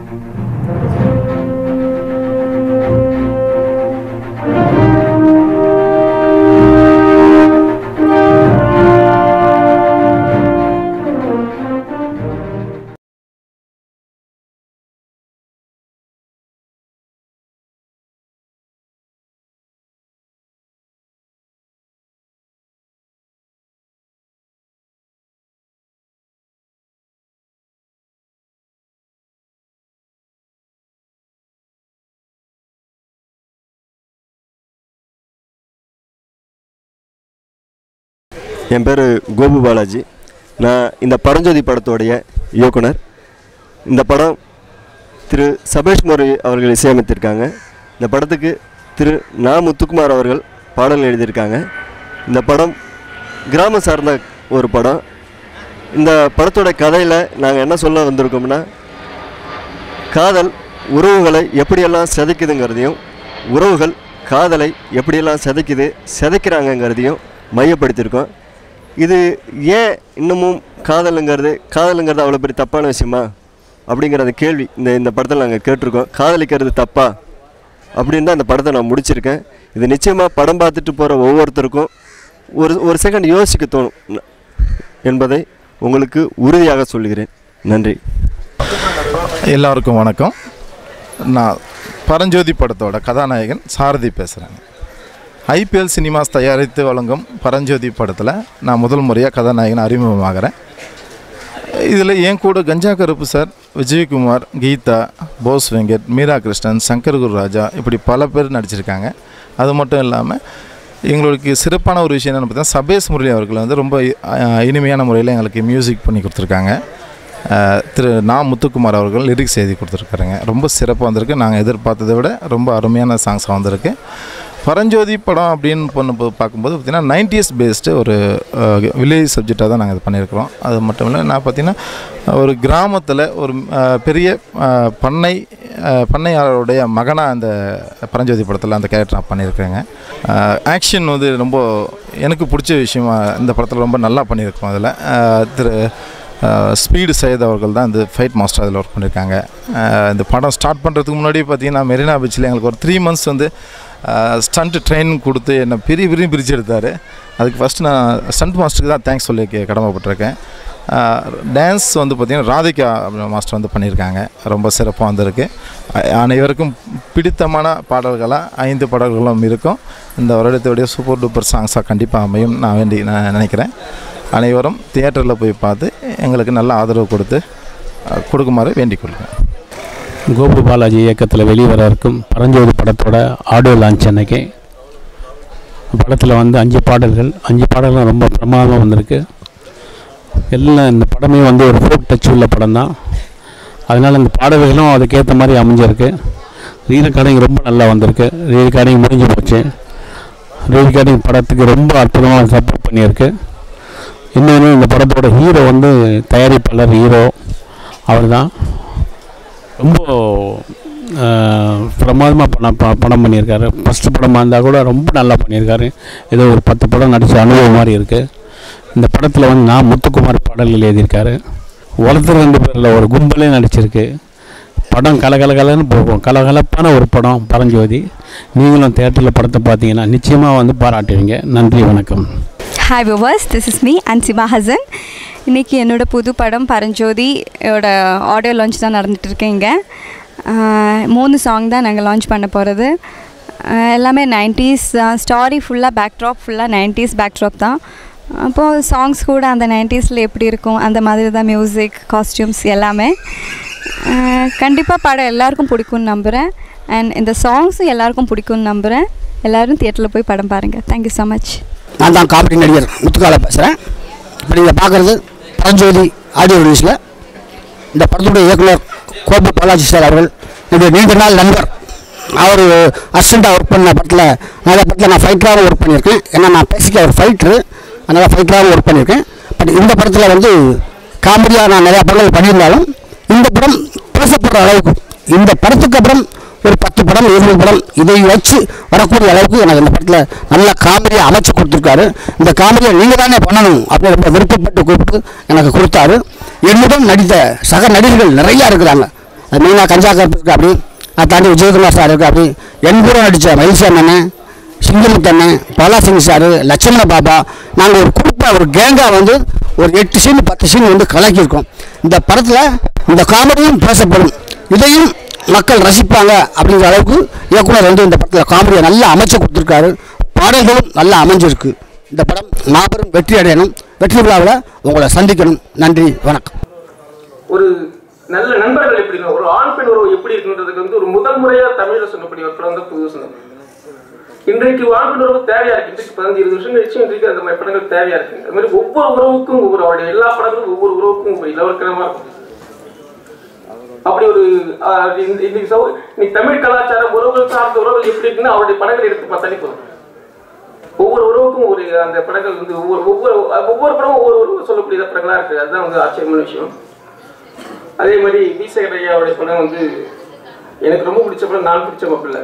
என் பேர் கோபு பாலாஜி நான் இந்த பரஞ்சோதி படத்தோடைய இயக்குனர் இந்த படம் திரு சபேஷ் முறை அவர்கள் இசையமைத்திருக்காங்க இந்த படத்துக்கு திரு நா முத்துக்குமார் அவர்கள் பாடல் எழுதியிருக்காங்க இந்த படம் கிராமம் சார்ந்த ஒரு படம் இந்த படத்தோட கதையில் நாங்கள் என்ன சொல்ல வந்திருக்கோம்னா காதல் உறவுகளை எப்படியெல்லாம் சிதைக்குதுங்கிறதையும் உறவுகள் காதலை எப்படியெல்லாம் சிதைக்குது சிதைக்கிறாங்கங்கிறதையும் மையப்படுத்தியிருக்கோம் இது ஏன் இன்னமும் காதலுங்கிறது காதலுங்கிறது அவ்வளோ பெரிய தப்பான விஷயமா அப்படிங்கிறத கேள்வி இந்த இந்த படத்தில் நாங்கள் கேட்டிருக்கோம் காதலிக்கிறது தப்பா அப்படின்னு தான் இந்த படத்தை நான் முடிச்சிருக்கேன் இது நிச்சயமாக படம் பார்த்துட்டு போகிற ஒவ்வொருத்தருக்கும் ஒரு ஒரு செகண்ட் யோசிக்க தோணும் ந- என்பதை உங்களுக்கு உறுதியாக சொல்கிறேன் நன்றி எல்லாருக்கும் வணக்கம் நான் பரஞ்சோதி படத்தோட கதாநாயகன் சாரதி பேசுகிறேன் ஐபிஎல் சினிமாஸ் தயாரித்து வழங்கும் பரஞ்சோதி படத்தில் நான் முதல் முறையாக கதாநாயகன் அறிமுகமாகிறேன் இதில் என் கூட கஞ்சா கருப்பு சார் விஜயகுமார் கீதா போஸ் வெங்கட் மீரா கிருஷ்ணன் சங்கர் குருராஜா இப்படி பல பேர் நடிச்சிருக்காங்க அது மட்டும் இல்லாமல் எங்களுக்கு சிறப்பான ஒரு விஷயம் என்னென்னு பார்த்தீங்கன்னா சபேஷ் முரளி அவர்கள் வந்து ரொம்ப அஹ், இனிமையான முறையில் எங்களுக்கு மியூசிக் பண்ணி கொடுத்துருக்காங்க அஹ், திரு நா முத்துக்குமார் அவர்கள் லிரிக்ஸ் எழுதி கொடுத்துருக்காருங்க ரொம்ப சிறப்பாக வந்திருக்கு நாங்கள் எதிர்பார்த்ததை விட ரொம்ப அருமையான சாங்ஸாக வந்திருக்கு பரஞ்சோதி படம் அப்படின்னு பண்ணும்போது பார்க்கும்போது பார்த்திங்கன்னா நைன்டிஸ் பேஸ்டு ஒரு வில்லேஜ் சப்ஜெக்டாக தான் நாங்கள் இது பண்ணியிருக்கிறோம் அது மட்டும் இல்லை நான் பார்த்திங்கன்னா ஒரு கிராமத்தில் ஒரு அஹ், பெரிய அஹ், பண்ணை அஹ், பண்ணையாளருடைய மகனாக அந்த பரஞ்சோதி படத்தில் அந்த கேரக்டர் நான் பண்ணியிருக்கேங்க ஆக்ஷன் வந்து ரொம்ப எனக்கு பிடிச்ச விஷயமா இந்த படத்தில் ரொம்ப நல்லா பண்ணியிருக்கோம் அதில் திரு ஸ்பீடு சையத் அவர்கள் தான் இந்த ஃபைட் மாஸ்டர் அதில் ஒர்க் பண்ணியிருக்காங்க அஹ் இந்த படம் ஸ்டார்ட் பண்ணுறதுக்கு முன்னாடி பார்த்தீங்கன்னா மெரினா பீச்சில் எங்களுக்கு ஒரு த்ரீ மந்த்ஸ் வந்து ஸ்டண்ட் ட்ரெயின் கொடுத்து என்னை பெரிய பெரிய பிரிச்சு எடுத்தார் அதுக்கு ஃபஸ்ட்டு நான் ஸ்டண்ட் மாஸ்டருக்கு தான் தேங்க்ஸ் சொல்லி கே- கடமைப்பட்டிருக்கேன் டான்ஸ் வந்து பார்த்திங்கன்னா ராதிகா மாஸ்டர் வந்து பண்ணியிருக்காங்க ரொம்ப சிறப்பாக வந்திருக்கு அ- அனைவருக்கும் பிடித்தமான பாடல்களாக ஐந்து பாடல்களும் இருக்கும் இந்த வருடத்துடைய சூப்பர் டூப்பர் சாங்ஸாக கண்டிப்பாக அமையும் நான் வேண்டி நான் நினைக்கிறேன் அனைவரும் தியேட்டரில் போய் பார்த்து எங்களுக்கு நல்ல ஆதரவு கொடுத்து அஹ், கொடுக்குமாறு வேண்டிக் கொள்கிறேன் கோபு பாலாஜி இயக்கத்தில் வெளிவர இருக்கும் பரஞ்சோதி படத்தோட ஆடியோ லான்ச் அன்னைக்கு படத்தில் வந்து அஞ்சு பாடல்கள் அஞ்சு பாடல்களும் ரொம்ப பிரமாதமாக வந்திருக்கு எல்லாம் இந்த படமே வந்து ஒரு ஃபோக் டச் உள்ள படம் தான் அதனால் இந்த பாடல்களும் அதுக்கேற்ற மாதிரி அமைஞ்சிருக்கு ரீ ரெக்கார்டிங் ரொம்ப நல்லா வந்திருக்கு ரீ ரெக்கார்டிங் முடிஞ்சு போச்சு ரீ ரெக்கார்டிங் படத்துக்கு ரொம்ப அற்புதமாக சப்போர்ட் பண்ணியிருக்கு இன்னொன்று இந்த படத்தோட ஹீரோ வந்து தயாரிப்பாளர் ஹீரோ அவர் தான் ரொம்ப பிரமாதமாக படம் ப- படம் பண்ணியிருக்காரு ஃபஸ்ட்டு படமாக இருந்தால் கூட ரொம்ப நல்லா பண்ணியிருக்காரு ஏதோ ஒரு பத்து படம் நடித்த அனுபவம் மாதிரி இருக்குது இந்த படத்தில் வந்து நான் முத்துக்குமார் பாடல்கள் எழுதியிருக்காரு ஒருத்தர் ரெண்டு பேரில் ஒரு கும்பலே நடிச்சிருக்கு படம் கலகலகலன்னு போகும் கலகலப்பான ஒரு படம் பரஞ்சோதி நீங்களும் தேட்டரில் படத்தை பார்த்தீங்கன்னா நிச்சயமாக வந்து பாராட்டுவீங்க நன்றி வணக்கம் hi viewers this is me Ansima Hasan இன்றைக்கி என்னோட புது படம் பரஞ்சோதியோட ஆடியோ லான்ச் தான் நடந்துட்டு இருக்கேங்க மூணு சாங் தான் நாங்கள் லான்ச் பண்ண போகிறது எல்லாமே நைன்ட்டீஸ் ஸ்டாரி ஃபுல்லாக பேக்ட்ராப் ஃபுல்லாக நைன்ட்டீஸ் பேக்ட்ராப் தான் அப்போது சாங்ஸ் கூட அந்த நைன்ட்டீஸில் எப்படி இருக்கும் அந்த மாதிரி தான் மியூசிக் காஸ்டியூம்ஸ் எல்லாமே கண்டிப்பாக படம் எல்லாருக்கும் பிடிக்கும்னு நம்புகிறேன் அண்ட் இந்த சாங்ஸும் எல்லாருக்கும் பிடிக்கும்னு நம்புகிறேன் எல்லோரும் தியேட்டரில் போய் படம் பாருங்கள் தேங்க்யூ ஸோ மச் நான் தான் காமெடி நடிகர் முத்துக்கால பேசுகிறேன் இப்போ நீங்கள் பார்க்குறது பரஞ்சோதி ஆடியோ ரிலீஸில் இந்த படத்துடைய இயக்குனர் கோபு பாலாஜி சார் அவர்கள் என்னுடைய நீண்ட நாள் நண்பர் அவர் அசிஸ்டண்ட்டாக ஒர்க் பண்ண படத்தில் நிறைய படத்தில் நான் ஃபைட்டராகவும் ஒர்க் பண்ணியிருக்கேன் ஏன்னா நான் பேசிக்க ஒரு ஃபைட்ரு அதனால் ஃபைட்டராகவும் ஒர்க் பண்ணியிருக்கேன் பட் இந்த படத்தில் வந்து காமெடியாக நான் நிறையா படங்கள் பண்ணியிருந்தாலும் இந்த படம் பேசப்படுற அளவுக்கு இந்த படத்துக்கு அப்புறம் ஒரு பத்து படம் இருபது படம் இதை வச்சு வரக்கூடிய அளவுக்கு எனக்கு இந்த படத்தில் நல்ல காமெடியை அமைச்சு கொடுத்துருக்காரு இந்த காமெடியை நீங்கள் தானே பண்ணணும் அப்படின்னு ரொம்ப விருப்பப்பட்டு கூப்பிட்டு எனக்கு கொடுத்தாரு என்னுடன் நடித்த சக நடிகர்கள் நிறையா இருக்கிறாங்க அது மெயினாக கஞ்சா கருப்பு இருக்கு அப்படி அதை தாண்டி விஜயகுமார் சார் இருக்கு அப்படி எண்பூரம் நடித்த மயில்சாமி அண்ணன் சிங்கமுத்தண்ணன் பாலாசிங் சார் லட்சுமண பாபா நாங்கள் ஒரு குரூப்பாக ஒரு கேங்காக வந்து ஒரு எட்டு சீன் பத்து சீன் வந்து கலக்கியிருக்கோம் இந்த படத்தில் இந்த காமெடியும் பேசப்படும் இதையும் மக்கள் ரசிப்பாங்க அப்படிங்கிற அளவுக்கு இயக்குனர் வந்து இந்த படத்தில் காமெடியை நல்லா அமைச்சு கொடுத்துருக்காரு பாடல்களும் நல்லா அமைஞ்சிருக்கு இந்த படம் மாபெரும் வெற்றி அடையணும் வெற்றி விழாவில் உங்களை சந்திக்கணும் நன்றி வணக்கம் ஒரு நல்ல நண்பர்கள் எப்படி இருக்கணும், ஒரு ஆண் பெண் உறவு எப்படி இருக்குன்றதுக்கு வந்து ஒரு முதல் முறையா தமிழ்ல சொன்னபடி ஒரு படம் தான் புது சொன்னது இன்றைக்கு ஆண் பெண் உறவு தேவையா இருக்கு இன்றைக்கு பதினஞ்சு இருபது வருஷம் கழிச்சு இன்றைக்கு அந்த மாதிரி படங்கள் தேவையா இருக்கு அது மாதிரி ஒவ்வொரு உறவுக்கும் ஒவ்வொரு அவருடைய எல்லா படங்களும் ஒவ்வொரு உறவுக்கும் ஒரு இலவக்கரமா இருக்கும் அப்படி ஒரு ஆஹ், இந்த- இன்னைக்கு சௌ இன்னைக்கு தமிழ் கலாச்சாரம் உறவுகள் சார்ந்த உறவுகள் எப்படி இருக்குன்னு அவருடைய படங்களை எடுத்து பார்த்தாலே போதும் ஒவ்வொரு உறவுக்கும் ஒரு அந்த படங்கள் வந்து ஒவ்வொரு ஒவ்வொரு ஒவ்வொரு படமும் ஒவ்வொரு உறவு சொல்லக்கூடிய படங்களா இருக்கு அதுதான் வந்து ஆச்சரியமான விஷயம் அதே மாதிரி வீசகர் ஐயாவுடைய படம் வந்து எனக்கு ரொம்ப பிடிச்ச படம் நான் பிடிச்ச மாப்பிள்ள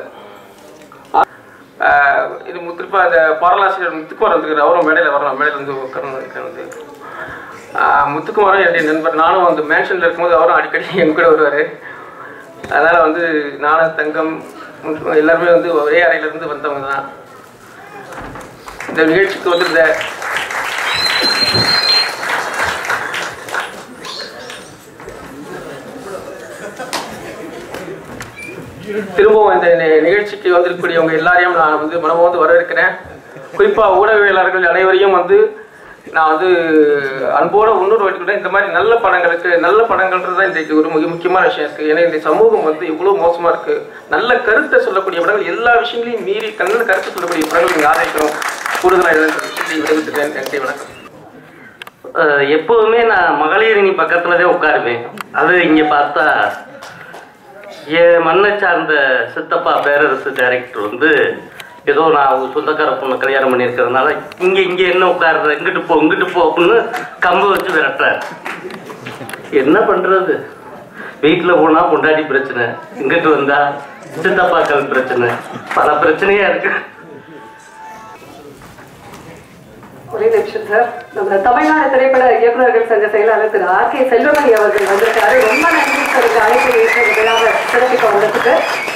ஆஹ் இது முத்திருப்பா அந்த பாடலாசிரியர் முத்துக்குமார் வந்துருக்காரு அவரும் மேடையில் வரணும் மேடையில் வந்து உட்காரணும் எனக்கு வந்து ஆஹ் முத்துக்குமாரும் என்னுடைய நண்பர் நானும் அந்த மேன்ஷனில் இருக்கும்போது அவரும் அடிக்கடி என் கூட வருவார் அதனால் வந்து நானும் தங்கம் முத்து- எல்லாருமே வந்து ஒரே அறையிலேருந்து வந்தவங்க தான் இந்த நிகழ்ச்சிக்கு வந்திருந்த திரும்பவும் இந்த நி- நிகழ்ச்சிக்கு வந்திருக்கக்கூடியவங்க எல்லாரையும் நான் வந்து மனமோந்து வரவேற்கிறேன் குறிப்பாக ஊடகவியலாளர்கள் அனைவரையும் வந்து நான் வந்து அன்போட முன்னூறு வைக்கிறேன் இந்த மாதிரி நல்ல படங்களுக்கு நல்ல படங்கள்ன்றது தான் இன்றைக்கு ஒரு மிக முக்கியமான விஷயம் இருக்குது ஏன்னா இந்த சமூகம் வந்து இவ்வளோ மோசமாக இருக்குது நல்ல கருத்தை சொல்லக்கூடிய படங்கள் எல்லா விஷயங்களையும் மீறி நல்ல கருத்தை சொல்லக்கூடிய படங்கள் இங்கே ஆதரிக்கிறோம் கூடுதலாக சொல்லி விடைபெற்றுக்கிறேன் நன்றி வணக்கம் அஹ் எப்போதுமே நான் மகளிர் அணி பக்கத்துல தான் உட்காருவேன் அது இங்க பார்த்தா என் மண்ணை சார்ந்த சித்தப்பா பேரரசு டைரக்டர் வந்து ஏதோ நான் அவங்க சொந்தக்கார பொண்ணு கல்யாணம் பண்ணியிருக்கிறதுனால இங்க இங்க என்ன உட்காருற இங்கிட்டு போ இங்கிட்டு போ அப்படின்னு கம்பு வச்சு விரட்டுறாரு என்ன பண்றது வீட்டுல போனா பொண்டாட்டி பிரச்சனை இங்கிட்டு வந்தா சித்தப்பாக்கள் பிரச்சனை பல பிரச்சனையா இருக்கு ஒரே நிமிஷம் சார் நம்ம தமிழ்நாடு திரைப்பட இயக்குநர்கள் சங்க செயலாளர் திரு ஆர் கே செல்வமணி அவர்கள் வந்திருக்காரு ரொம்ப நன்றி சார் இந்த அழைப்பை ஏற்று இந்த விழாவை சிறப்பிக்க வந்ததுக்கு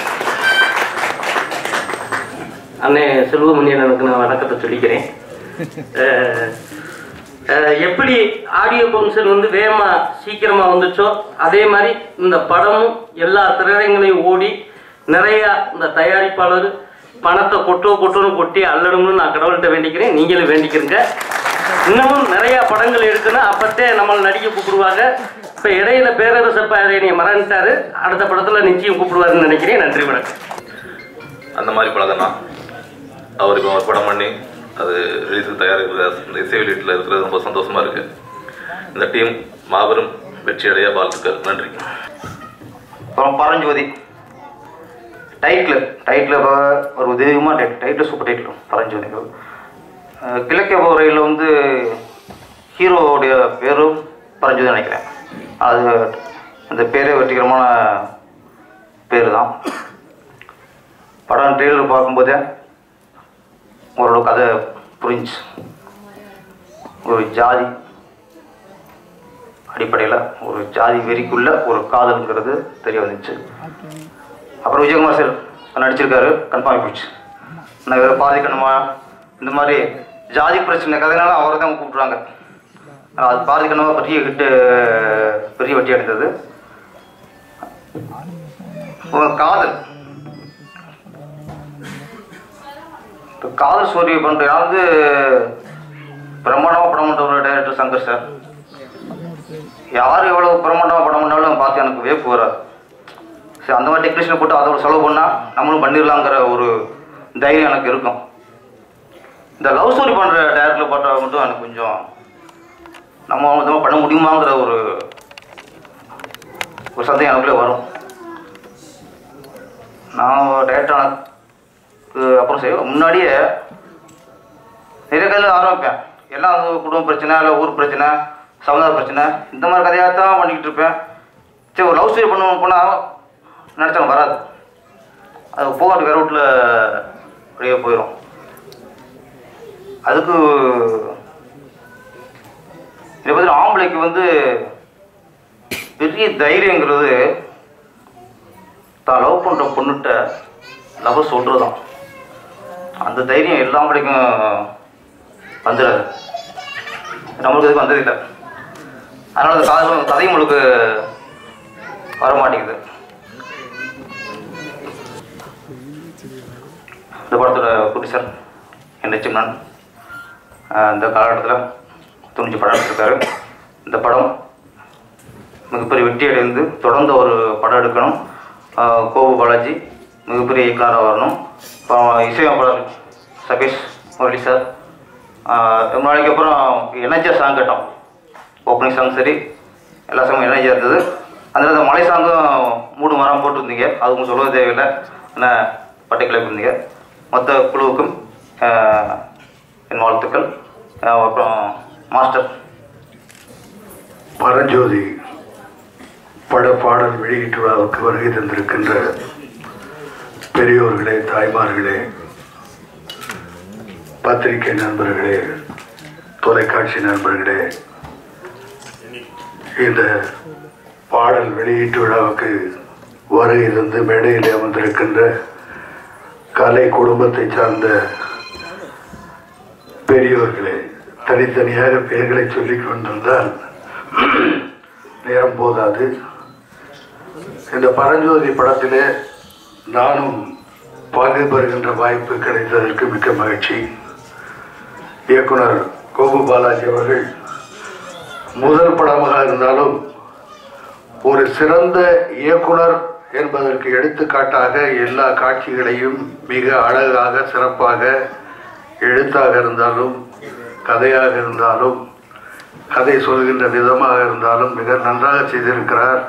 அண்ணே செல்வமணியனுக்கு நான் வணக்கத்தை சொல்லிக்கிறேன் அஹ், அஹ், எப்படி ஆடியோ ஃபங்க்ஷன் வந்து வேகமா சீக்கிரமா வந்துச்சோ அதே மாதிரி இந்த படமும் எல்லா திரையரங்களையும் ஓடி நிறைய இந்த தயாரிப்பாளர் பணத்தை கொட்டோ கொட்டோன்னு கொட்டி அள்ளணும்னு நான் கடவுள்கிட்ட வேண்டிக்கிறேன் நீங்களும் வேண்டிக்கிறீங்க இன்னமும் நிறைய படங்கள் எடுக்கணும் அப்பத்தே நம்மளை நடிக்க கூப்பிடுவாங்க இப்ப இடையில பேரரசப்பா என்னை மறந்துட்டாரு அடுத்த படத்துல நிச்சயம் கூப்பிடுவாருன்னு நினைக்கிறேன் நன்றி வணக்கம் அந்த மாதிரி படம் தான் அவர் இப்போ ஒரு படம் பண்ணி அது ரிலீஸுக்கு தயாரிக்கிற இந்த இசை வெளியீட்டில் இருக்கிறது ரொம்ப சந்தோஷமா இருக்கு இந்த டீம் மாபெரும் வெற்றி அடைய வாழ்த்துக்கள் நன்றி அப்புறம் பரஞ்சோதி டைட்டில் டைட்டில் ஒரு உதவியமாக title title super title Paranjothi அஹ் கிழக்கே போகிறையில் வந்து ஹீரோவுடைய பேரும் பரஞ்சோதி நினைக்கிறேன் அது அந்த பேரே வெற்றிகரமான பேர் தான் படம் ட்ரெய்லர் பார்க்கும்போதே ஓரளவு கதை புரிஞ்சு ஒரு ஜாதி அடிப்படையில் ஒரு ஜாதி வெறிக்குள்ள ஒரு காதல்ங்கிறது தெரிய வந்துச்சு அப்புறம் விஜயகுமார் சார் நடிச்சிருக்காரு கன்ஃபார்ம் போச்சு நான் வேறு பாதி கண்ணமா இந்த மாதிரி ஜாதி பிரச்சனை கதைனால அவரை தான் கூப்பிட்றாங்க அது பாதி கண்ணமா பெரிய ஹிட்டு பெரிய வெற்றி அடைந்தது ஒரு காதல் இப்போ காதல் ஸ்டோரி பண்ணுற வந்து பிரம்மாண்டமாக படம் பண்ணுற ஒரு டைரக்டர் சங்கர் சார் யார் எவ்வளோ பிரமாண்டமாக படம் பண்ணாலும் பார்த்து எனக்கு வியப்பு வராது சரி அந்த மாதிரி டெக்னீஷியன் போட்டு அதோட செலவு பண்ணால் நம்மளும் பண்ணிடலாங்கிற ஒரு தைரியம் எனக்கு இருக்கும் இந்த லவ் ஸ்டோரி பண்ணுற டேரக்டரில் பார்த்தா மட்டும் எனக்கு கொஞ்சம் நம்ம விதமாக பண்ண முடியுமாங்கிற ஒரு ஒரு சந்தேகம் எனக்குள்ளே வரும் நான் டேரக்டர் ஆனதுக்கு அப்புறம் சரி முன்னாடியே நிறைய கதையில் ஆரம்பிப்பேன் எல்லாம் வந்து குடும்ப பிரச்சனை இல்லை ஊர் பிரச்சனை சமுதாய பிரச்சனை இந்த மாதிரி கதையாக தான் பண்ணிக்கிட்டு இருப்பேன் சரி ஒரு லவ் ஸ்டோரி பண்ணுவோம் போனால் நினச்சாலும் வராது அது போகாட்டு வேற வீட்டில் வெளியே போயிடும் அதுக்கு இதை பற்றி ஆம்பளைக்கு வந்து பெரிய தைரியங்கிறது பண்ணுற பொண்ணுகிட்ட லவ் சொல்கிறதான் அந்த தைரியம் எல்லா படிக்கும் வந்துடாது நம்மளுக்கு இதுக்கு வந்ததில்லை அதனால் அந்த காதல் கதை முழுக்க வர மாட்டேங்குது இந்த படத்தோட ப்ரொடியூசர் என் லட்சுமணன் ஆஹ் இந்த காலகட்டத்தில் துணிஞ்சு படம் எடுத்திருக்காரு இந்த படம் மிகப்பெரிய வெற்றி அடைந்து தொடர்ந்து ஒரு படம் எடுக்கணும் ஆஹ் கோபு பாலாஜி மிகப்பெரிய இயக்குனராக வரணும் அப்புறம் இசையமைப்பாளர் சபீஷ் முரளி சார் ஆஹ் ரொம்ப நாளைக்கு அப்புறம் எனர்ஜியாக சாங் கேட்டோம் ஓப்பனிங் சாங் சரி எல்லா சாங்கும் எனர்ஜியாக இருந்தது அந்த நேரத்துல மலை சாங்கும் மூணு மரம் போட்டிருந்தீங்க அது உங்களுக்கு சொல்லவே தேவையில்லை என்ன பர்டிகுலர் இருந்தீங்க மொத்த குழுவுக்கும் ஆஹ் என் வாழ்த்துக்கள் ஆஹ் அப்புறம் மாஸ்டர் பரஞ்சோதி பட பாடல் வெளியீட்டு விழாவுக்கு வருகை தந்திருக்கின்ற பெரியோர்களே தாய்மார்களே பத்திரிகை நண்பர்களே தொலைக்காட்சி நண்பர்களே இந்த பாடல் வெளியீட்டு விழாவுக்கு வருகை தந்து மேடையில் அமர்ந்திருக்கின்ற கலை குடும்பத்தை சார்ந்த பெரியோர்களே தனித்தனியாக பெயர்களை சொல்லிக் கொண்டிருந்தால் நேரம் போதாது இந்த பரஞ்சோதி படத்திலே நானும் பங்கு பெறுகின்ற வாய்ப்பு கிடைத்ததற்கு மிக்க மகிழ்ச்சி இயக்குனர் கோபு பாலாஜி அவர்கள் முதல் படமாக இருந்தாலும் ஒரு சிறந்த இயக்குனர் என்பதற்கு எடுத்துக்காட்டாக எல்லா காட்சிகளையும் மிக அழகாக சிறப்பாக எழுத்தாக இருந்தாலும் கதையாக இருந்தாலும் கதை சொல்கின்ற விதமாக இருந்தாலும் மிக நன்றாக செய்திருக்கிறார்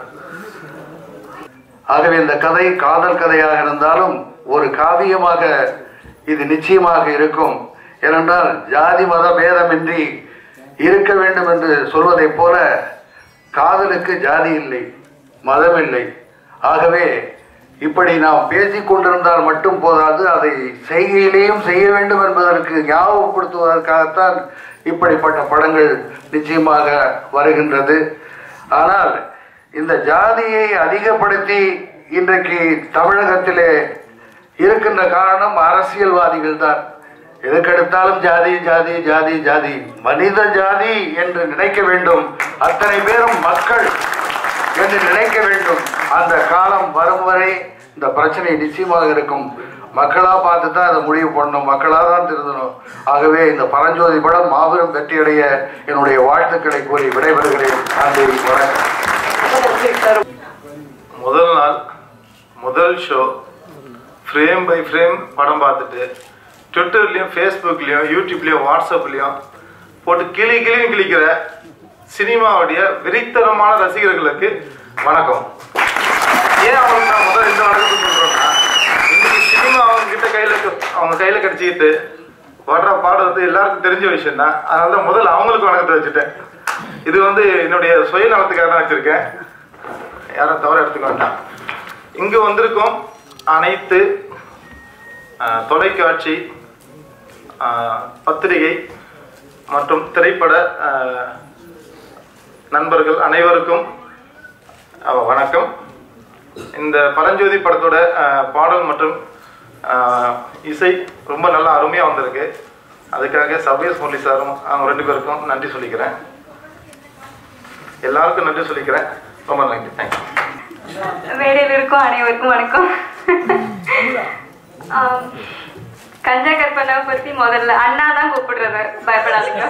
ஆகவே இந்த கதை காதல் கதையாக இருந்தாலும் ஒரு காவியமாக இது நிச்சயமாக இருக்கும் ஏனென்றால் ஜாதி மத பேதமின்றி இருக்க வேண்டும் என்று சொல்வதைப் போல காதலுக்கு ஜாதி இல்லை மதம் இல்லை ஆகவே இப்படி நாம் பேசிக் கொண்டிருந்தால் மட்டும் போதாது அதை செய்கையிலேயும் செய்ய வேண்டும் என்பதற்கு ஞாபகப்படுத்துவதற்காகத்தான் இப்படிப்பட்ட படங்கள் நிச்சயமாக வருகின்றது ஆனால் இந்த ஜாதியை அதிகப்படுத்தி இன்றைக்கு தமிழகத்திலே இருக்கின்ற காரணம் அரசியல்வாதிகள் தான் எதுக்கெடுத்தாலும் ஜாதி ஜாதி ஜாதி ஜாதி மனித ஜாதி என்று நினைக்க வேண்டும் அத்தனை பேரும் மக்கள் என்று நினைக்க வேண்டும் அந்த காலம் வரும் வரை இந்த பிரச்சனை நிச்சயமாக இருக்கும் மக்களாக பார்த்து தான் அதை முடிவு பண்ணணும் மக்களாக தான் திருந்தணும் ஆகவே இந்த பரஞ்சோதி படம் மாபெரும் வெற்றியடைய என்னுடைய வாழ்த்துக்களை கூறி விடைபெறுகிறேன் நன்றி வணக்கம் முதல் நாள் முதல் ஷோ ஃப்ரேம் பை ஃப்ரேம் படம் பார்த்துட்டு ட்விட்டர்லேயும் ஃபேஸ்புக்லேயும் யூடியூப்லேயும் வாட்ஸ்அப்லேயும் போட்டு கிளி கிளின்னு கிழிக்கிற சினிமாவுடைய வெறித்தனமான ரசிகர்களுக்கு வணக்கம் ஏன் அவங்களுக்கு நான் முதல் இந்த வணக்கத்தை சொல்கிறேன்னா இன்னைக்கு சினிமா அவங்க கிட்ட கையில் அவங்க கையில் கிடச்சிக்கிட்டு வர்ற பாடம் வந்து எல்லாருக்கும் தெரிஞ்ச விஷயம் தான் அதனால தான் முதல்ல அவங்களுக்கு வணக்கத்தை வச்சுட்டேன் இது வந்து என்னுடைய சுயநலத்துக்காக தான் வச்சுருக்கேன் யாரும் தவற எடுத்துக்க வேண்டாம் இங்கு வந்திருக்கும் அனைத்து அஹ், தொலைக்காட்சி அஹ், பத்திரிகை மற்றும் திரைப்பட அஹ், நண்பர்கள் அனைவருக்கும் அஹ், வணக்கம் இந்த பரஞ்சோதி படத்தோட அஹ், பாடல் மற்றும் அஹ், இசை ரொம்ப நல்லா அருமையாக வந்திருக்கு அதுக்காக சபேஷ் முரளி சாரும் அவங்க ரெண்டு பேருக்கும் நன்றி சொல்லிக்கிறேன் எல்லாருக்கும் நன்றி சொல்லிக்கிறேன் ரொம்ப நன்றி தேங்க்யூ மேடையில் இருக்கும் அனைவருக்கும் வணக்கம் ஆம், கஞ்சா கற்பனாவை பத்தி முதல்ல அண்ணா தான் கூப்பிடுறது பயப்படாதீங்க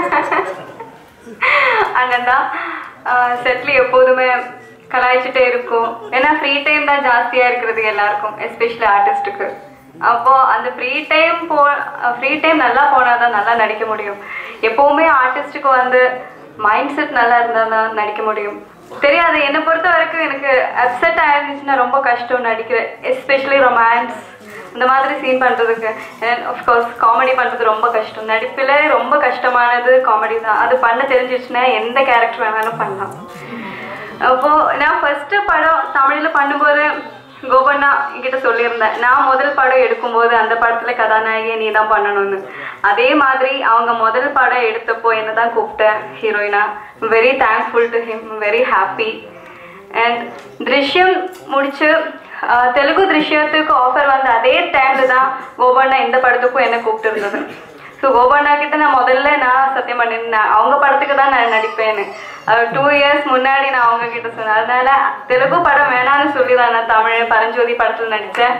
அண்ணன் தான் செட்ல எப்போதுமே கலாய்ச்சிட்டே இருக்கும் ஏன்னா ஃப்ரீ டைம் தான் ஜாஸ்தியா இருக்கிறது எல்லாருக்கும் எஸ்பெஷலி ஆர்டிஸ்ட்டுக்கு அப்போ அந்த ஃப்ரீ டைம் போ ஃப்ரீ டைம் நல்லா போனால் தான் நல்லா நடிக்க முடியும் எப்போவுமே ஆர்டிஸ்ட்டுக்கு வந்து மைண்ட் செட் நல்லா இருந்தால் தான் நடிக்க முடியும் தெரியாது என்னை பொறுத்த வரைக்கும் எனக்கு அப்செட் ஆயிருந்துச்சுன்னா ரொம்ப கஷ்டம் நடிக்கிறேன் எஸ்பெஷலி ரொமான்ஸ் இந்த மாதிரி சீன் பண்ணுறதுக்கு ஆஃப்கோர்ஸ் காமெடி பண்ணுறது ரொம்ப கஷ்டம் நடிப்பில் ரொம்ப கஷ்டமானது காமெடி தான் அது பண்ண தெரிஞ்சிச்சுன்னா எந்த கேரக்டர் வேணாலும் பண்ணலாம் அப்போ நான் ஃபர்ஸ்ட் படம் தமிழ்ல பண்ணும்போது கோபண்ணா என்கிட்ட சொல்லியிருந்தேன் நான் முதல் படம் எடுக்கும்போது அந்த படத்துல கதாநாயகியை நீ தான் பண்ணணும்னு அதே மாதிரி அவங்க முதல் படம் எடுத்தப்போ என்ன தான் கூப்பிட்டேன் ஹீரோயினா very thankful to him very happy and Drishyam முடிச்சு ஆஹ், தெலுங்கு திருஷ்யத்துக்கு ஆஃபர் வந்த அதே டைம்ல தான் கோபண்ணா இந்த படத்துக்கும் என்ன கூப்பிட்டு இருந்தது ஸோ கோபண்ணா கிட்ட நான் முதல்ல நான் சத்தியம் பண்ணிருந்தேன் அவங்க படத்துக்கு தான் நான் நடிப்பேன்னு டூ இயர்ஸ் முன்னாடி நான் அவங்க கிட்ட சொன்னேன் அதனால தெலுங்கு படம் வேணாம்னு சொல்லி தான் நான் தமிழ் பரஞ்சோதி படத்தில் நடித்தேன்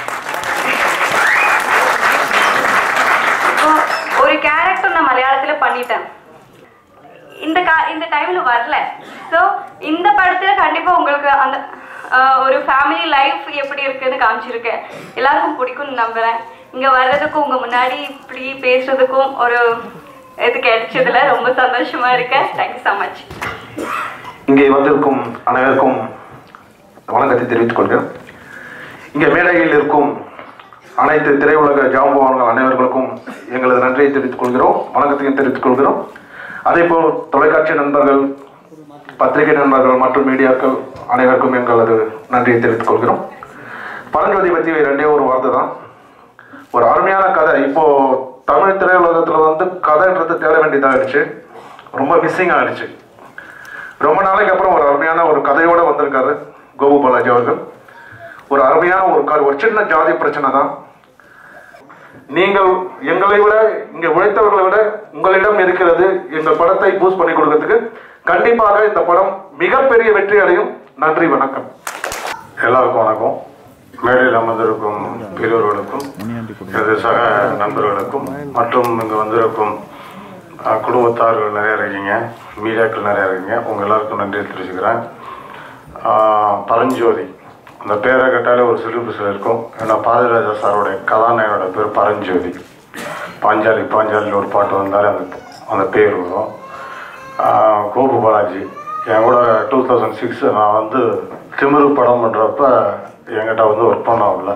இப்போ ஒரு கேரக்டர் நான் மலையாளத்துல பண்ணிட்டேன் இந்த கா இந்த டைம்ல வரல ஸோ இந்த படத்துல கண்டிப்பா உங்களுக்கு அந்த ஆஹ், ஒரு ஃபேமிலி லைஃப் எப்படி இருக்குன்னு காமிச்சிருக்கேன் எல்லாருக்கும் பிடிக்கும்னு நம்புறேன் இங்க வர்றதுக்கும் உங்க முன்னாடி இப்படி பேசுறதுக்கும் ஒரு இது கிடைச்சதுல ரொம்ப சந்தோஷமா இருக்கேன் தேங்க்யூ ஸோ மச் இங்கே வந்திருக்கும் அனைவருக்கும் வணக்கத்தை தெரிவித்துக் கொள்கிறேன் இங்கே மேடையில் இருக்கும் அனைத்து திரையுலக ஜாம்பவான்கள் அனைவர்களுக்கும் எங்களது நன்றியை தெரிவித்துக் கொள்கிறோம் வணக்கத்தையும் தெரிவித்துக் கொள்கிறோம் அதேபோல் தொலைக்காட்சி நண்பர்கள் பத்திரிகை நண்பர்கள் மற்றும் மீடியாக்கள் அனைவருக்கும் எங்களது நன்றியை தெரிவித்துக் கொள்கிறோம் பரஞ்சோதி பற்றி ரெண்டே ஒரு வார்த்தை தான் ஒரு அருமையான கதை இப்போ தமிழ் திரையுலகத்தில் வந்து கதைன்றது தேட வேண்டியதாகிடுச்சு ரொம்ப மிஸ்ஸிங் ஆயிடுச்சு ரொம்ப நாளைக்கு அப்புறம் ஒரு அருமையான ஒரு கதையோட வந்திருக்காரு கோபு பாலாஜி அவர்கள் ஒரு அருமையான ஒரு கரு ஒரு சின்ன ஜாதி பிரச்சனை தான் நீங்கள் எங்களை விட இங்க உழைத்தவர்களை விட உங்களிடம் இருக்கிறது எங்கள் படத்தை பூஸ்ட் பண்ணி கொடுக்கறதுக்கு கண்டிப்பாக இந்த படம் மிகப்பெரிய வெற்றி அடையும் நன்றி வணக்கம் எல்லாருக்கும் வணக்கம் மேடையில் அமர்ந்திருக்கும் பெரியவர்களுக்கும் எனது சக நண்பர்களுக்கும் மற்றும் இங்கே வந்திருக்கும் அஹ், குடும்பத்தார்கள் நிறைய இருக்கீங்க மீடியாக்கள் நிறைய இருக்கீங்க உங்கள் எல்லாருக்கும் நன்றி தெரிவிச்சுக்கிறேன் அஹ், பரஞ்சோதி அந்த பேரை கேட்டாலே ஒரு சிலிபஸில் இருக்கும் ஏன்னா பாரதிராஜா சாரோடைய கதாநாயகனோட பேர் பரஞ்சோதி பாஞ்சாலி பாஞ்சாலியில் ஒரு பாட்டு வந்தாலே அந்த அந்த பேர் வரும் ஆஹ் கோபு பாலாஜி என் கூட டூ தௌசண்ட் சிக்ஸ் நான் வந்து திமிரு படம் பண்ணுறப்ப என்கிட்ட வந்து ஒர்க் பண்ணவில்லை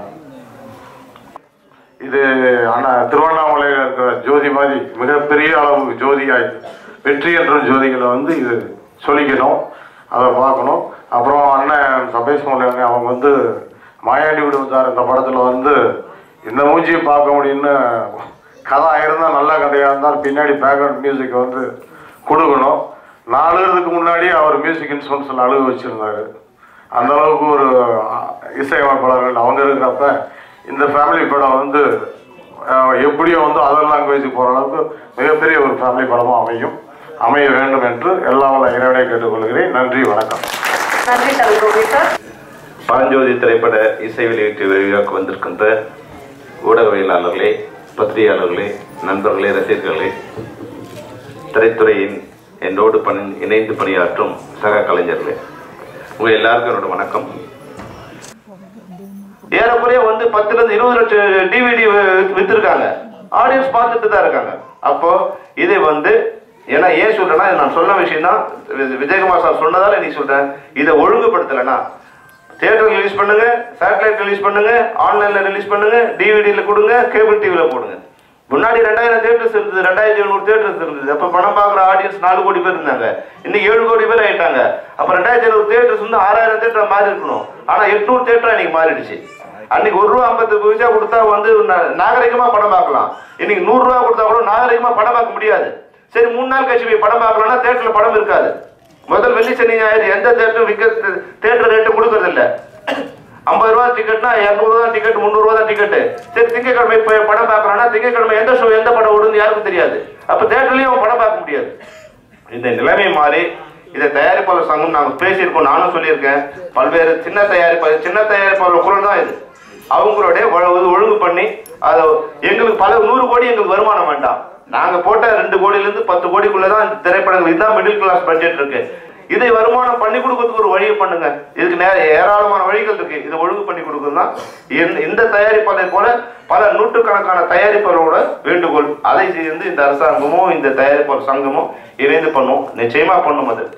இது அண்ணா திருவண்ணாமலையில் இருக்கிற ஜோதி மாதிரி மிகப்பெரிய அளவு ஜோதியாய் வெற்றி என்ற ஜோதிகளை வந்து இது சொல்லிக்கணும் அதை பார்க்கணும் அப்புறம் அண்ணன் சபேஷ் மொழியங்க அவங்க வந்து மாயாண்டி விடுவதார் இந்த படத்தில் வந்து இந்த மூஞ்சியை பார்க்க முடியும்னு கதை இருந்தால் நல்ல கதையாக இருந்தால் பின்னாடி பேக்ரவுண்ட் மியூசிக் வந்து கொடுக்கணும் நாலுறதுக்கு முன்னாடி அவர் மியூசிக் இன்ஸ்ட்ருமெண்ட்ஸில் அழுக வச்சுருந்தாரு அந்த அளவுக்கு ஒரு அஹ், இசையமைப்பாளர்கள் அவங்க இருக்கிறப்ப இந்த ஃபேமிலி படம் வந்து அஹ், எப்படியும் வந்து அதர் லாங்குவேஜுக்கு போகிற அளவுக்கு மிகப்பெரிய ஒரு ஃபேமிலி படமாக அமையும் அமைய வேண்டும் என்று எல்லா வல்ல இறைவனை கேட்டுக்கொள்கிறேன் நன்றி வணக்கம் நன்றி தமிழ் கோபி சார் பரஞ்சோதி திரைப்பட இசை வெளியீட்டு விழாவுக்கு வந்திருக்கின்ற ஊடகவியலாளர்களே பத்திரிகையாளர்களே நண்பர்களே ரசிகர்களே திரைத்துறையின் என்னோடு பணி இணைந்து பணியாற்றும் சக கலைஞர்களே உங்கள் எல்லாருக்கும் என்னோட வணக்கம் ஏறக்குறைய வந்து பத்துல இருந்து இருபது லட்சம் டிவிடி வித்திருக்காங்க ஆடியன்ஸ் பார்த்துட்டு தான் இருக்காங்க அப்போ இதை வந்து ஏன்னா ஏன் சொல்றேன்னா இது நான் சொன்ன விஷயம் தான் விஜயகுமார் சார் சொன்னதால நீ சொல்றேன் இதை ஒழுங்குபடுத்தலைன்னா தியேட்டர் ரிலீஸ் பண்ணுங்க சேட்டலைட் ரிலீஸ் பண்ணுங்க ஆன்லைன்ல ரிலீஸ் பண்ணுங்க டிவிடியில கொடுங்க கேபிள் டிவில போடுங்க முன்னாடி ரெண்டாயிரம் தேட்டர்ஸ் இருந்தது ரெண்டாயிரத்தி எழுநூறு தேட்டர்ஸ் இருந்தது அப்ப படம் பார்க்குற ஆடியன்ஸ் நாலு கோடி பேர் இருந்தாங்க இன்னைக்கு ஏழு கோடி பேர் ஆயிட்டாங்க அப்ப ரெண்டாயிரத்தி எழுநூறு தேட்டர்ஸ் வந்து ஆறாயிரம் தேட்டர் மாறி இருக்கணும் ஆனா எட்நூறு தேட்டர் இன்னைக்கு மாறிடுச்சு அன்னைக்கு ஒரு ரூபா ஐம்பது பைசா கொடுத்தா வந்து நா- நாகரிகமா படம் பார்க்கலாம் இன்னைக்கு நூறு ரூபா கொடுத்தா கூட நாகரிகமா படம் பார்க்க முடியாது சரி மூணு நாள் கழிச்சு போய் படம் பார்க்கலாம்னா தேட்டர்ல படம் இருக்காது முதல் வெள்ளி சனி ஞாயிறு எந்த தேட்டரும் விற்க தேட்டர் ரேட்டு கொடுக்கறது இல்ல ஐம்பது ரூபா டிக்கெட்னா இரநூறுவா தான் டிக்கெட் முந்நூறுவா தான் டிக்கெட் சரி திங்கக்கிழமை போய் படம் பார்க்கறான்னா திங்கக்கிழமை எந்த ஷோ எந்த படம் ஓடுன்னு யாருக்கும் தெரியாது அப்ப தேட்டர்லயும் அவன் படம் பார்க்க முடியாது இந்த நிலைமை மாறி இதை தயாரிப்பாளர் சங்கம் நாங்கள் பேசியிருக்கோம் நானும் சொல்லியிருக்கேன் பல்வேறு சின்ன தயாரிப்பாளர் சின்ன தயாரிப்பாளர் குரல் தான் இது அவங்களுடைய ஒழு- ஒழுங்கு பண்ணி அதை எங்களுக்கு பல நூறு கோடி எங்களுக்கு வருமானம் வேண்டாம் நாங்க போட்ட ரெண்டு கோடியில இருந்து பத்து கோடிக்குள்ள தான் இந்த திரைப்படங்கள் இதுதான் மிடில் கிளாஸ் பட்ஜெட் இருக்கு இதை வருமானம் பண்ணி கொடுக்கறதுக்கு ஒரு வழியை பண்ணுங்க இதுக்கு நே ஏராளமான வழிகள் இருக்கு இதை ஒழுங்கு பண்ணி கொடுக்கறது தான் இந்த- இந்த தயாரிப்பாளரை போல பல நூற்றுக்கணக்கான தயாரிப்பாளரோட வேண்டுகோள் அதை சேர்ந்து இந்த அரசாங்கமும் இந்த தயாரிப்பாளர் சங்கமும் இணைந்து பண்ணும் நிச்சயமா பண்ணும் அது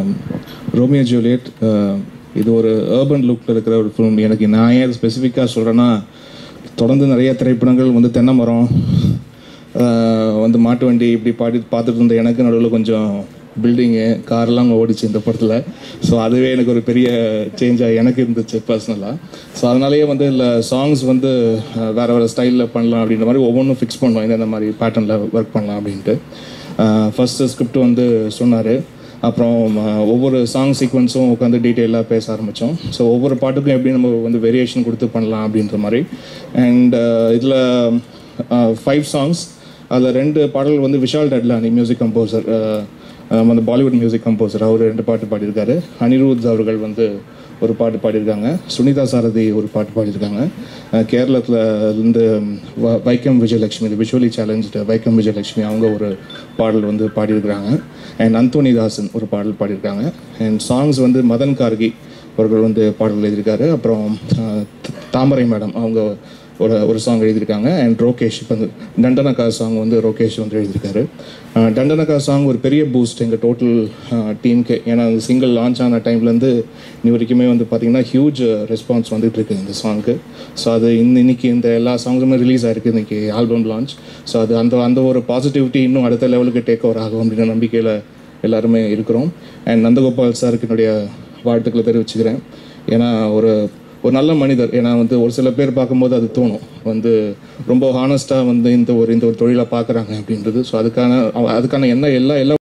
ரோமியோ ஜூலியட் அஹ், இது ஒரு ஏர்பன் லுக்கில் இருக்கிற ஒரு ஃபிலிம் எனக்கு நான் ஏன் ஸ்பெசிஃபிக்காக சொல்கிறேன்னா தொடர்ந்து நிறைய திரைப்படங்கள் வந்து தென்னை மரம் அஹ், வந்து மாட்டு வண்டி இப்படி பாடி பார்த்துட்டு இருந்த எனக்கு நடுவில் கொஞ்சம் பில்டிங்கு கார்லாம் ஓடிச்சு இந்த படத்தில் ஸோ அதுவே எனக்கு ஒரு பெரிய சேஞ்சாக எனக்கு இருந்துச்சு பர்சனலாக ஸோ அதனாலேயே வந்து இல்லை சாங்ஸ் வந்து அஹ், வேற வேறு ஸ்டைலில் பண்ணலாம் அப்படின்ற மாதிரி ஒவ்வொன்றும் ஃபிக்ஸ் பண்ணோம் இந்த மாதிரி பேட்டர்னில் ஒர்க் பண்ணலாம் அப்படின்ட்டு ஃபஸ்ட்டு ஸ்கிரிப்ட் வந்து சொன்னார் அப்புறம் அஹ், ஒவ்வொரு சாங் சீக்வன்ஸும் உட்காந்து டீட்டெயிலாக பேச ஆரம்பித்தோம் ஸோ ஒவ்வொரு பாட்டுக்கும் எப்படி நம்ம வந்து வேரியேஷன் கொடுத்து பண்ணலாம் அப்படின்ற மாதிரி அண்ட் இதில் ஃபைவ் சாங்ஸ் அதில் ரெண்டு பாடல்கள் வந்து விஷால் டட்லானி மியூசிக் கம்போசர் அந்த பாலிவுட் மியூசிக் கம்போசர் அவர் ரெண்டு பாட்டு பாடியிருக்காரு அனிருத் அவர்கள் வந்து ஒரு பாட்டு பாடியிருக்காங்க சுனிதா சாரதி ஒரு பாட்டு பாடியிருக்காங்க அஹ் கேரளத்துல இருந்து வ- வைக்கம் விஜயலட்சுமி இந்த விஷுவலி சேலஞ்சு வைக்கம் விஜயலட்சுமி அவங்க ஒரு பாடல் வந்து பாடியிருக்கிறாங்க அண்ட் அந்தோனி தாசன் ஒரு பாடல் பாடியிருக்காங்க அண்ட் சாங்ஸ் வந்து மதன் கார்கி அவர்கள் வந்து பாடல் எழுதியிருக்காரு அப்புறம் அஹ், த- தாமரை மேடம் அவங்க ஒரு ஒரு சாங் எழுதியிருக்காங்க அண்ட் ரோகேஷ் இப்போ வந்து டண்டனக்கா சாங் வந்து ரோகேஷ் வந்து எழுதியிருக்காரு அஹ், டண்டனக்கா சாங் ஒரு பெரிய பூஸ்ட் எங்கள் டோட்டல் டீமுக்கு ஏன்னா அந்த சிங்கிள் லான்ச் ஆன டைம்லேருந்து இன்னி வரைக்குமே வந்து பார்த்தீங்கன்னா ஹியூஜ் ரெஸ்பான்ஸ் வந்துட்டு இருக்கு இந்த சாங்க்கு ஸோ அது இந்த இன்னைக்கு இந்த எல்லா சாங்ஸுமே ரிலீஸ் ஆயிருக்கு இன்னைக்கு ஆல்பம் லான்ச் ஸோ அது அந்த அந்த ஒரு பாசிட்டிவிட்டி இன்னும் அடுத்த லெவலுக்கு டேக் ஓவர் ஆகும் அப்படின்ற நம்பிக்கையில் எல்லாருமே இருக்கிறோம் அண்ட் நந்தகோபால் சாருக்கு என்னுடைய வாழ்த்துக்களை தெரிவிச்சுக்கிறேன் ஏன்னா ஒரு ஒரு நல்ல மனிதர் ஏன்னா வந்து ஒரு சில பேர் பார்க்கும்போது அது தோணும் வந்து ரொம்ப ஹானஸ்ட்டாக வந்து இந்த ஒரு இந்த ஒரு தொழிலை பார்க்குறாங்க அப்படின்றது ஸோ அதுக்கான அதுக்கான என்ன எல்லா எல்லா